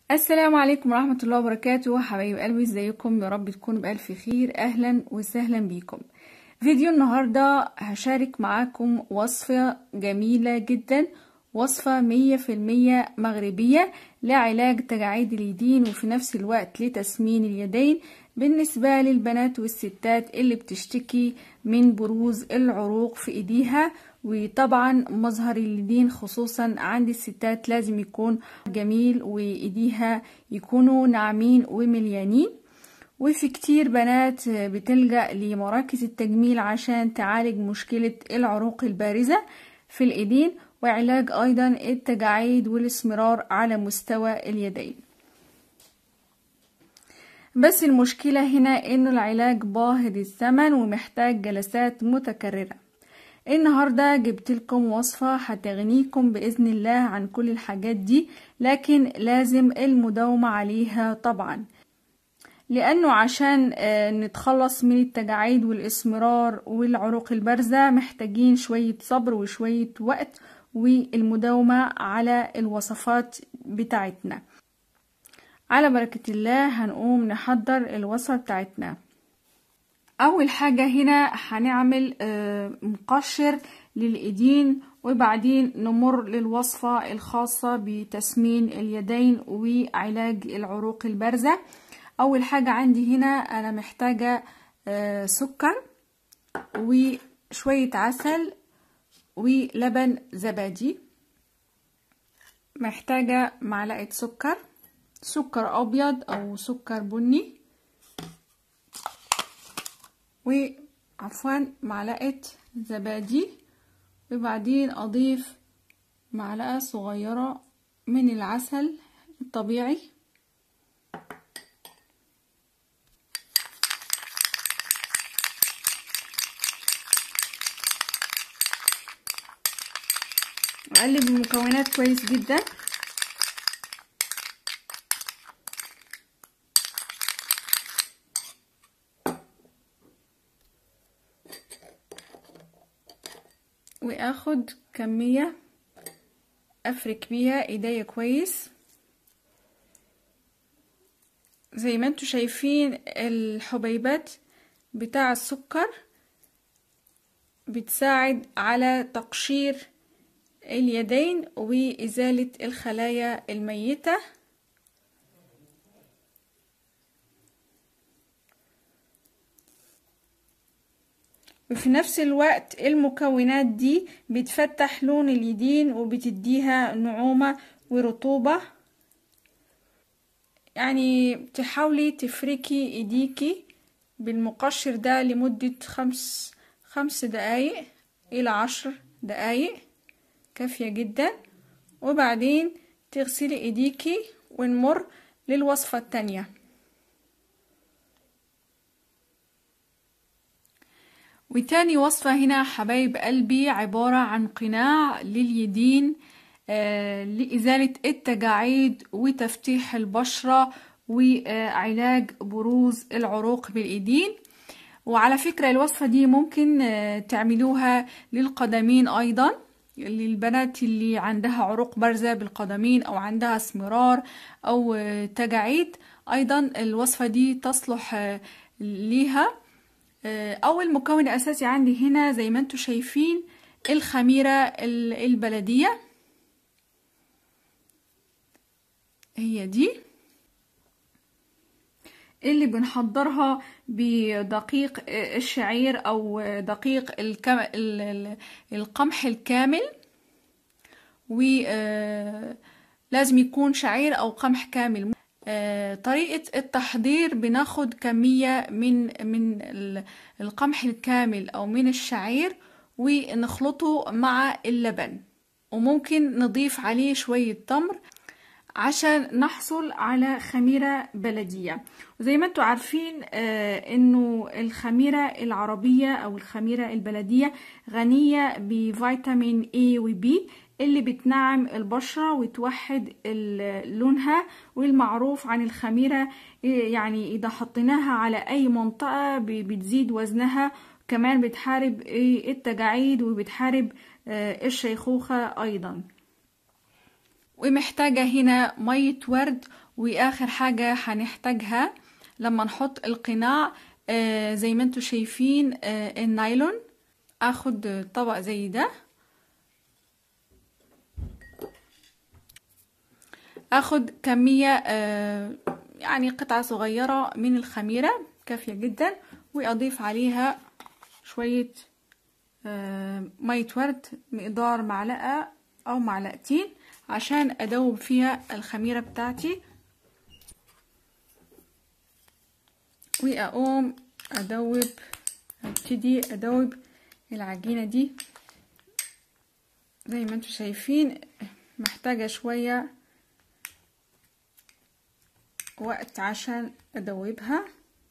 السلام عليكم ورحمة الله وبركاته حبايب قلبي ازيكم يا رب تكونوا بألف خير أهلا وسهلا بيكم فيديو النهاردة هشارك معاكم وصفة جميلة جدا وصفة مية في المية مغربية لعلاج تجاعيد اليدين وفي نفس الوقت لتسمين اليدين بالنسبة للبنات والستات اللي بتشتكي من بروز العروق في ايديها وطبعا مظهر اليدين خصوصا عند الستات لازم يكون جميل وايديها يكونوا ناعمين ومليانين وفي كتير بنات بتلجأ لمراكز التجميل عشان تعالج مشكلة العروق البارزة في الايدين وعلاج ايضا التجاعيد والاسمرار على مستوى اليدين بس المشكلة هنا انه العلاج باهظ الثمن ومحتاج جلسات متكررة النهاردة جبت لكم وصفة هتغنيكم بإذن الله عن كل الحاجات دي لكن لازم المداومة عليها طبعا لأنه عشان نتخلص من التجاعيد والإسمرار والعروق البارزة محتاجين شوية صبر وشوية وقت والمداومة على الوصفات بتاعتنا على بركة الله هنقوم نحضر الوصفة بتاعتنا اول حاجة هنا هنعمل مقشر للايدين وبعدين نمر للوصفة الخاصة بتسمين اليدين وعلاج العروق البارزة اول حاجة عندي هنا انا محتاجة سكر وشوية عسل ولبن زبادي محتاجة معلقة سكر سكر ابيض او سكر بني وعفوا معلقة زبادي وبعدين اضيف معلقة صغيرة من العسل الطبيعي اقلب المكونات كويس جدا واخد كمية افرك بيها ايديا كويس زي ما انتوا شايفين الحبيبات بتاع السكر بتساعد على تقشير اليدين وازالة الخلايا الميتة وفي نفس الوقت المكونات دي بتفتح لون اليدين وبتديها نعومة ورطوبة يعني تحاولي تفركي ايديكي بالمقشر ده لمدة خمس خمس دقايق الى عشر دقايق كافية جدا وبعدين تغسلي ايديكي ونمر للوصفة التانية وتاني وصفة هنا حبايب قلبي عبارة عن قناع لليدين آه لإزالة التجاعيد وتفتيح البشرة وعلاج بروز العروق بالإيدين وعلى فكرة الوصفة دي ممكن آه تعملوها للقدمين أيضا للبنات اللي عندها عروق بارزة بالقدمين أو عندها اسمرار أو آه تجاعيد أيضا الوصفة دي تصلح ليها اول مكون اساسي عندي هنا زي ما انتم شايفين الخميرة البلدية هي دي اللي بنحضرها بدقيق الشعير او دقيق القمح الكامل ولازم يكون شعير او قمح كامل طريقة التحضير بناخد كمية من من القمح الكامل أو من الشعير ونخلطه مع اللبن وممكن نضيف عليه شوية تمر عشان نحصل على خميرة بلدية وزي ما انتوا عارفين آه انه الخميرة العربية او الخميرة البلدية غنية بفيتامين A و B اللي بتنعم البشرة وتوحد لونها والمعروف عن الخميرة يعني إذا حطيناها على أي منطقة بتزيد وزنها كمان بتحارب التجاعيد وبتحارب الشيخوخة أيضا ومحتاجة هنا مية ورد واخر حاجة هنحتاجها لما نحط القناع آه زي ما انتوا شايفين آه النايلون اخد طبق زي ده اخد كمية آه يعني قطعة صغيرة من الخميرة كافية جدا واضيف عليها شوية آه مية ورد مقدار معلقة او معلقتين عشان ادوب فيها الخميرة بتاعتي واقوم ادوب ابتدي ادوب العجينة دي زي ما انتوا شايفين محتاجة شوية وقت عشان ادوبها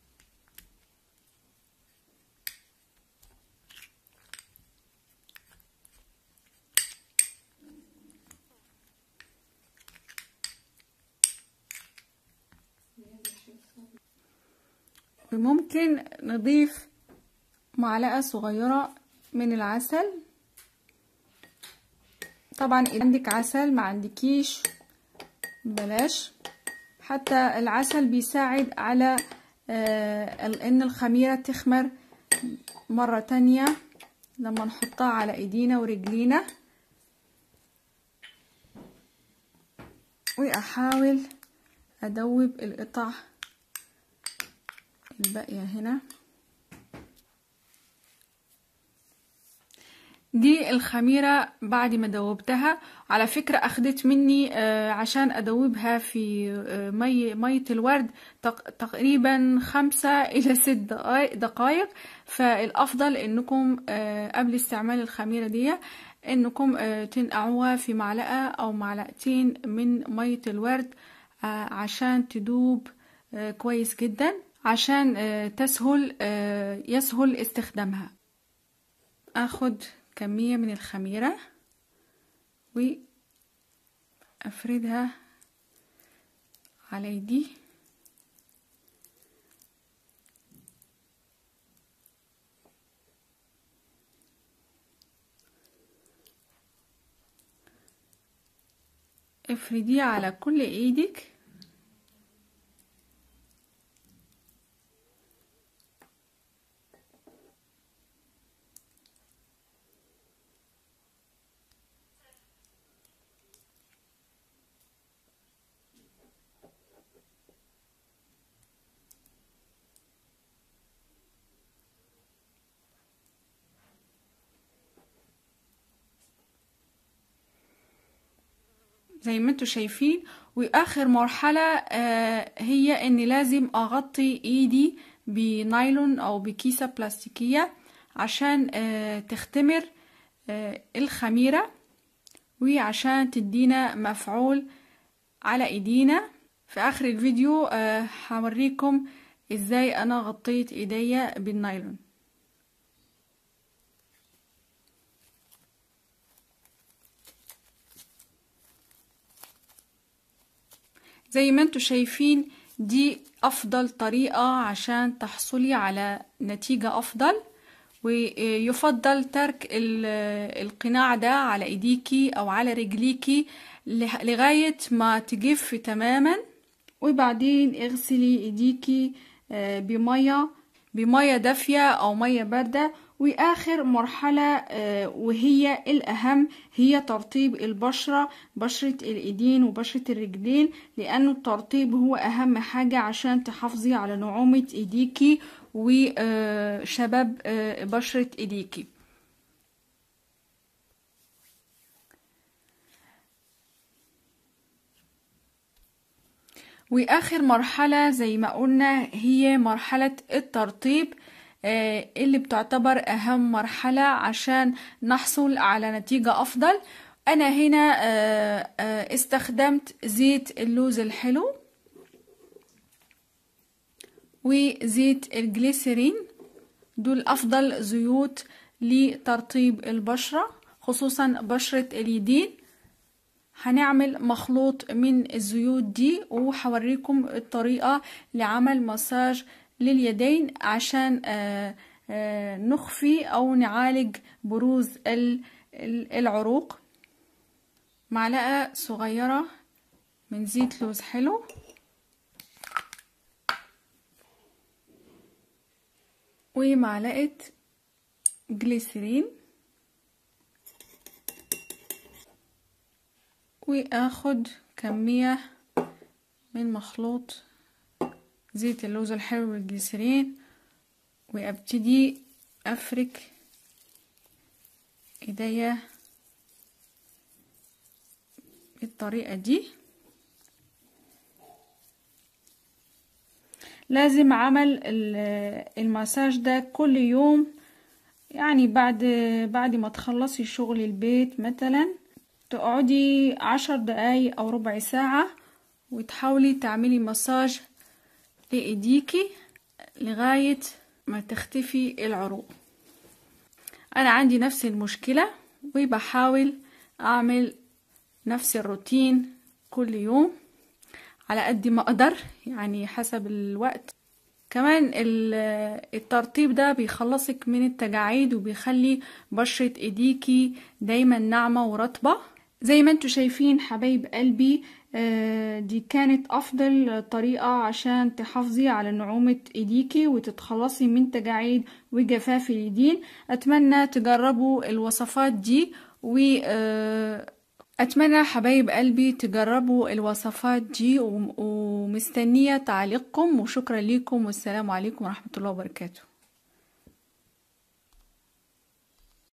وممكن نضيف معلقة صغيرة من العسل طبعا إذا عندك عسل ما عندكيش بلاش حتى العسل بيساعد على آه ان الخميرة تخمر مرة تانية لما نحطها على ايدينا ورجلينا واحاول ادوب القطع الباقية هنا دي الخميرة بعد ما دوبتها على فكرة أخدت مني آه عشان أدوبها في آه مي مية الورد تق تقريبا خمسة إلى ست دقايق فالأفضل إنكم آه قبل استعمال الخميرة دي إنكم تنقعوها في معلقة أو معلقتين من مية الورد عشان تدوب كويس جدا عشان تسهل يسهل استخدامها اخد كمية من الخميرة وافردها على ايدي افرديه على كل ايدك زي ما انتوا شايفين واخر مرحلة آه هي اني لازم اغطي ايدي بنايلون او بكيسة بلاستيكية عشان آه تختمر آه الخميرة وعشان تدينا مفعول على ايدينا في اخر الفيديو هوريكم ازاي انا غطيت ايديا بالنايلون زي ما انتوا شايفين دي افضل طريقة عشان تحصلي على نتيجة افضل ويفضل ترك القناع ده على ايديكي او على رجليكي لغاية ما تجف تماما وبعدين اغسلي ايديكي بمية بمية دافية او مية باردة واخر مرحلة وهي الاهم هي ترطيب البشرة بشرة الايدين وبشرة الرجلين لانه الترطيب هو اهم حاجة عشان تحافظي على نعومة ايديكي وشباب بشرة ايديكي واخر مرحلة زي ما قلنا هي مرحلة الترطيب اللي بتعتبر اهم مرحلة عشان نحصل على نتيجة افضل انا هنا استخدمت زيت اللوز الحلو وزيت الجليسرين دول افضل زيوت لترطيب البشرة خصوصا بشرة اليدين هنعمل مخلوط من الزيوت دي وهوريكم الطريقة لعمل مساج لليدين عشان آآ آآ نخفي او نعالج بروز العروق معلقة صغيرة من زيت لوز حلو ومعلقة جليسرين واخد كمية من مخلوط زيت اللوز الحلو والجليسرين وابتدي افرك ايديا بالطريقة دي لازم عمل المساج ده كل يوم يعني بعد بعد ما تخلصي شغل البيت مثلا تقعدي عشر دقايق او ربع ساعة وتحاولي تعملي مساج لايديكي لغاية ما تختفي العروق انا عندي نفس المشكلة وبحاول اعمل نفس الروتين كل يوم على قد ما اقدر يعني حسب الوقت كمان الترطيب ده بيخلصك من التجاعيد وبيخلي بشرة ايديكي دايما ناعمة ورطبة زي ما انتوا شايفين حبايب قلبي دي كانت افضل طريقة عشان تحافظي على نعومة ايديكي وتتخلصي من تجاعيد وجفاف اليدين اتمنى تجربوا الوصفات دي و اتمنى حبايب قلبي تجربوا الوصفات دي ومستنية تعليقكم وشكرا لكم والسلام عليكم ورحمة الله وبركاته